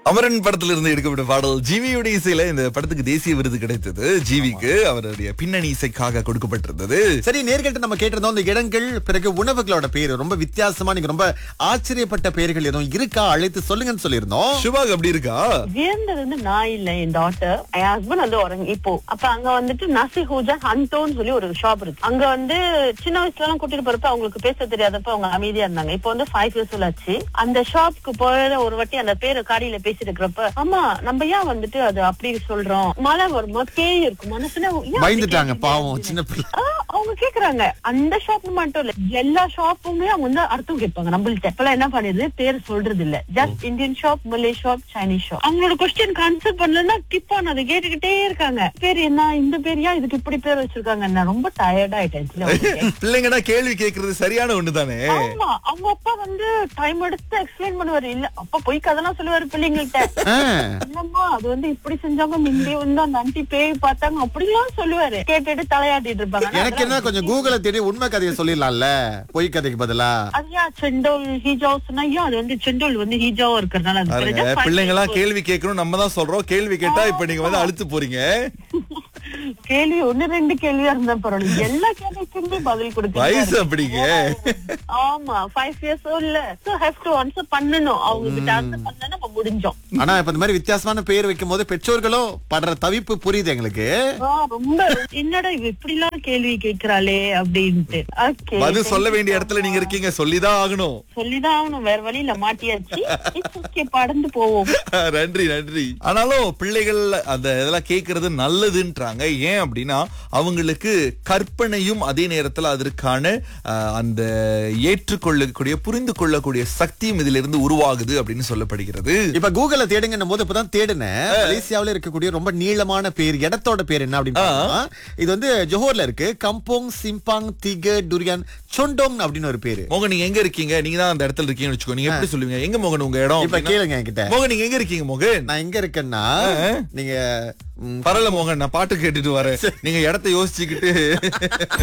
அமரன் படத்துல இருந்து எடுக்கப்பட்ட பாடல் ஜிவியுடைய இசையில இந்த படத்துக்கு தேசிய விருது கிடைத்தது ஜிவிக்கு அவருடைய பின்னணி இசைக்காக கொடுக்கப்பட்டிருந்தது சரி நேர்கிட்ட நம்ம கேட்டிருந்தோம் இந்த இடங்கள் பிறகு உணவுகளோட பேரு ரொம்ப வித்தியாசமா நீங்க ரொம்ப ஆச்சரியப்பட்ட பெயர்கள் எதுவும் இருக்கா அழைத்து சொல்லுங்கன்னு சொல்லியிருந்தோம் சுபாக் அப்படி இருக்கா வியந்தது வந்து நான் இல்ல என் டாட்டர் என் ஹஸ்பண்ட் வந்து உறங்கி இப்போ அப்ப அங்க வந்துட்டு நசி ஹூஜா ஹண்டோன்னு சொல்லி ஒரு ஷாப் இருக்கு அங்க வந்து சின்ன வயசுல எல்லாம் கூட்டிட்டு போறப்ப அவங்களுக்கு பேச தெரியாதப்ப அவங்க அமைதியா இருந்தாங்க இப்போ வந்து ஃபைவ் இயர்ஸ் ஆச்சு அந்த ஷாப்க்கு போற ஒரு வாட்டி அந்த பேரு காடியில பேசிட்டு இருக்கிறப்ப ஆமா நம்ம ஏன் வந்துட்டு அது அப்படி சொல்றோம் மழை வருமா பேய் இருக்கும் மனசுல ஏன் அப்படி பயந்துட்டாங்க கேக்குறீங்க? பாவம் சின்ன பிள்ளை ஆ, அவங்க கேக்குறாங்க அந்த ஷாப் மட்டும் இல்ல எல்லா ஷாப்புமே அவங்க வந்து அர்த்தம் கேட்பாங்க நம்மள்ட்ட இப்பெல்லாம் என்ன பண்ணிடுது பேர் சொல்றது இல்ல just Indian shop Malay shop Chinese shop அவங்களோட கொஸ்டின் ஆன்சர் பண்ணலன்னா கிப் ஆன் அதை கேட்டுக்கிட்டே இருக்காங்க பேர் என்ன இந்த பேர் ஏன் இதுக்கு இப்படி பேர் வச்சிருக்காங்க நான் ரொம்ப டயர்ட் ஆயிட்டேன் actually அவங்க கேட்டு. பிள்ளைங்கன்னா கேள்வி கேட்கறது சரியான ஒண்ணுதானே ஆமா அவங்க அப்பா வந்து டைம் எடுத்து எக்ஸ்பிளைன் பண்ணுவாரு இல்ல அப்பா போய் கதெல்லாம் சொல்லுவாரு பிள்ளைங்கள்ட்ட ஆ, இல்லம்மா அது வந்து இப்படி செஞ்சாங்க முந்தி வந்து அந்த ஆண்டி பேய் பார்த்தாங்க அப்படிலாம் சொல்லுவாரு கேட்டுட்டு தலையாட்டிட்டு இருப்பாங்க ஆனா எனக்கு என்ன கொஞ்சம் கூகுள தேடி உண்மை கதையை சொல்லிடலாம்ல பொய் கதைக்கு பதிலா அதுயா செண்டோல் ஹீஜாவ் சொன்னா ஐயா அது வந்து செண்டோல் வந்து ஹீஜாவா இருக்கிறதுனால அது பாருங்க பேரு just பிள்ளைங்க எல்லாம் five கேள்வி கேட்கணும் நம்ம தான் சொல்றோம் கேள்வி கேட்டா இப்ப நீங்க வந்து அழுத்து போறீங்க கேள்வி ஒண்ணு ரெண்டு கேள்வியா இருந்தா பரவாயில்ல எல்லா கேள்விக்குமே பதில் வயசு கொடுக்க அப்படிங்க ஆமா ஃபைவ் இயர்ஸ் இல்ல சோ ஹேவ் டு ஆன்சர் பண்ணணும் அவங்க கிட்ட ஆன்சர் பண்ணா நம்ம முடிஞ்சோம் ஆனா இப்ப இந்த மாதிரி வித்தியாசமான பேர் வைக்கும் போது பெற்றோர்களும் படுற தவிப்பு புரியுது எங்களுக்கு ஆ, ரொம்ப என்னடா இவ இப்படி எல்லாம் கேள்வி கேக்குறாளே அப்படின்ட்டு ஓகே பதில் சொல்ல வேண்டிய இடத்துல நீங்க இருக்கீங்க சொல்லிதான் ஆகணும் சொல்லிதான் ஆகணும் வேற வழியில மாட்டியாச்சு It's okay, படந்து போவோம் நன்றி நன்றி ஆனாலும் பிள்ளைகள் அந்த இதெல்லாம் கேக்குறது நல்லதுன்றாங்க ஏன் அப்படின்னா அவங்களுக்கு கற்பனையும் அதே நேரத்துல அதற்கான அஹ், அந்த ஏற்றுக்கொள்ளக்கூடிய புரிந்து கொள்ளக்கூடிய சக்தியும் இதுல இருந்து உருவாகுது அப்படின்னு சொல்லப்படுகிறது இப்ப கூகுள்ல தேடுங்கன்னும் போது இப்பதான் தேடினேன் மலேசியாவுல இருக்கக்கூடிய ரொம்ப நீளமான பேர் இடத்தோட பேர் என்ன அப்படின்னு பார்த்தோம்னா, இது வந்து ஜோஹர்ல இருக்கு Kampong Simpang Tiga Durian Sondong அப்படின்னு ஒரு பேரு மோகன் நீங்க எங்க இருக்கீங்க நீங்க தான் அந்த இடத்துல இருக்கீங்கன்னு வச்சுக்கோ நீங்க எப்படி சொல்லுவீங்க எங்க மோகன் உங்க இடம் இப்ப அப்படின்னா? கேளுங்க என்கிட்ட மோகன் நீங்க எங்க இருக்கீங்க மோகன் நான் எங்க இருக்கேன்னா நீங்க ம், பரவாயில்ல மோகன் நான் பாட்டு கேட்டுட்டு வரேன் நீங்க இடத்த யோசிச்சுக்கிட்டு